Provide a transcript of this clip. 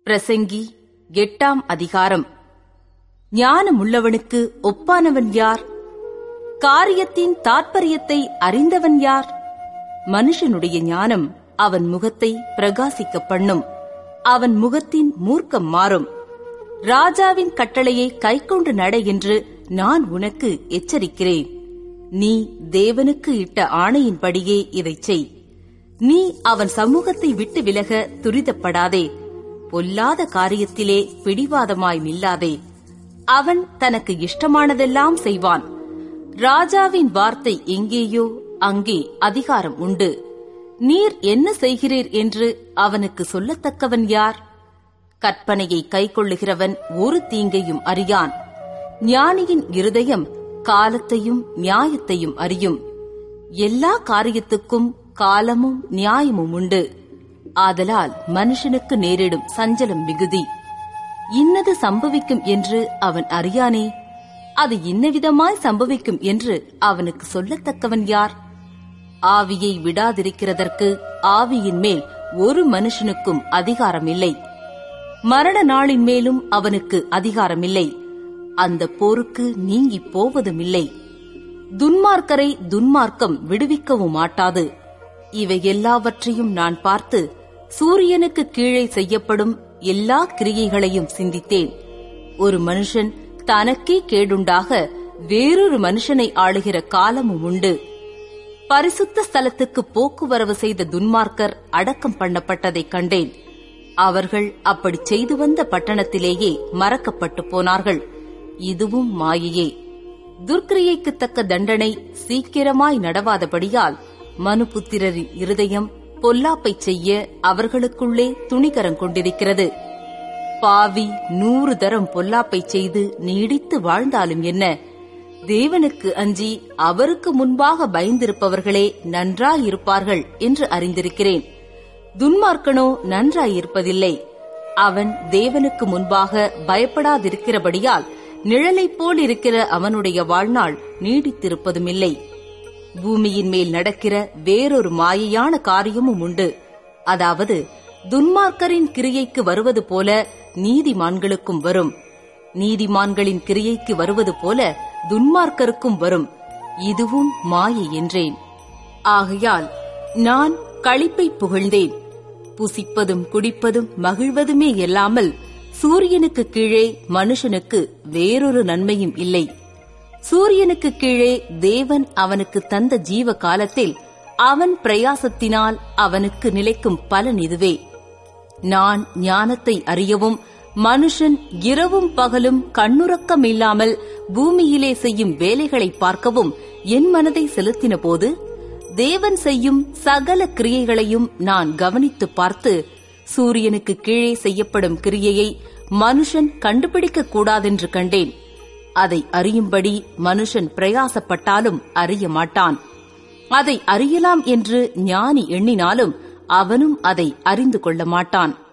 பிரசங்கி எட்டாம் அதிகாரம் ஞானமுள்ளவனுக்கு ஒப்பானவன் யார் காரியத்தின் தாற்பயத்தை அறிந்தவன் யார் மனுஷனுடைய ஞானம் அவன் முகத்தை பிரகாசிக்க பண்ணும் அவன் முகத்தின் மூர்க்கம் மாறும் ராஜாவின் கட்டளையை கைக்கொண்டு நட என்று நான் உனக்கு எச்சரிக்கிறேன் நீ தேவனுக்கு இட்ட ஆணையின்படியே இதைச் செய் நீ அவன் சமூகத்தை விட்டு விலக துரிதப்படாதே பொல்லாத காரியத்திலே பிடிவாதமாய் நில்லாதே அவன் தனக்கு இஷ்டமானதெல்லாம் செய்வான் ராஜாவின் வார்த்தை எங்கேயோ அங்கே அதிகாரம் உண்டு நீர் என்ன செய்கிறீர் என்று அவனுக்கு சொல்லத்தக்கவன் யார் கற்பனையை கைக்கொள்ளுகிறவன் ஒரு தீங்கையும் அறியான் ஞானியின் இருதயம் காலத்தையும் நியாயத்தையும் அறியும் எல்லா காரியத்துக்கும் காலமும் நியாயமும் உண்டு ஆதலால் மனுஷனுக்கு நேரிடும் சஞ்சலம் மிகுதி இன்னது சம்பவிக்கும் என்று அவன் அறியானே அது இன்னவிதமாய் சம்பவிக்கும் என்று அவனுக்கு சொல்லத்தக்கவன் யார் ஆவியை விடாதிருக்கிறதற்கு ஆவியின் மேல் ஒரு மனுஷனுக்கும் அதிகாரம் இல்லை மரண நாளின் மேலும் அவனுக்கு அதிகாரமில்லை அந்த போருக்கு நீங்கி போவதும் இல்லை துன்மார்க்கரை துன்மார்க்கம் விடுவிக்கவும் மாட்டாது இவை எல்லாவற்றையும் நான் பார்த்து சூரியனுக்கு கீழே செய்யப்படும் எல்லா கிரியைகளையும் சிந்தித்தேன் ஒரு மனுஷன் தனக்கே கேடுண்டாக வேறொரு மனுஷனை ஆளுகிற காலமும் உண்டு பரிசுத்த ஸ்தலத்துக்கு போக்குவரவு செய்த துன்மார்க்கர் அடக்கம் பண்ணப்பட்டதைக் கண்டேன் அவர்கள் அப்படி செய்து வந்த பட்டணத்திலேயே மறக்கப்பட்டு போனார்கள் இதுவும் மாயையே துர்க்கிரியைக்கு தக்க தண்டனை சீக்கிரமாய் நடவாதபடியால் மனுபுத்திரரின் இருதயம் பொல்லாப்பை செய்ய அவர்களுக்குள்ளே துணிகரம் கொண்டிருக்கிறது பாவி நூறு தரம் பொல்லாப்பை செய்து நீடித்து வாழ்ந்தாலும் என்ன தேவனுக்கு அஞ்சி அவருக்கு முன்பாக பயந்திருப்பவர்களே நன்றாயிருப்பார்கள் என்று அறிந்திருக்கிறேன் துன்மார்க்கனோ நன்றாயிருப்பதில்லை அவன் தேவனுக்கு முன்பாக பயப்படாதிருக்கிறபடியால் நிழலைப் போல் இருக்கிற அவனுடைய வாழ்நாள் நீடித்திருப்பதுமில்லை பூமியின் மேல் நடக்கிற வேறொரு மாயையான காரியமும் உண்டு அதாவது துன்மார்க்கரின் கிரியைக்கு வருவது போல நீதிமான்களுக்கும் வரும் நீதிமான்களின் கிரியைக்கு வருவது போல துன்மார்க்கருக்கும் வரும் இதுவும் மாயை என்றேன் ஆகையால் நான் களிப்பை புகழ்ந்தேன் புசிப்பதும் குடிப்பதும் மகிழ்வதுமே இல்லாமல் சூரியனுக்கு கீழே மனுஷனுக்கு வேறொரு நன்மையும் இல்லை சூரியனுக்கு கீழே தேவன் அவனுக்கு தந்த ஜீவ காலத்தில் அவன் பிரயாசத்தினால் அவனுக்கு நிலைக்கும் பலன் இதுவே நான் ஞானத்தை அறியவும் மனுஷன் இரவும் பகலும் கண்ணுறக்கம் இல்லாமல் பூமியிலே செய்யும் வேலைகளை பார்க்கவும் என் மனதை செலுத்தின போது தேவன் செய்யும் சகல கிரியைகளையும் நான் கவனித்து பார்த்து சூரியனுக்கு கீழே செய்யப்படும் கிரியையை மனுஷன் கண்டுபிடிக்க கூடாதென்று கண்டேன் அதை அறியும்படி மனுஷன் பிரயாசப்பட்டாலும் அறிய மாட்டான் அதை அறியலாம் என்று ஞானி எண்ணினாலும் அவனும் அதை அறிந்து கொள்ள மாட்டான்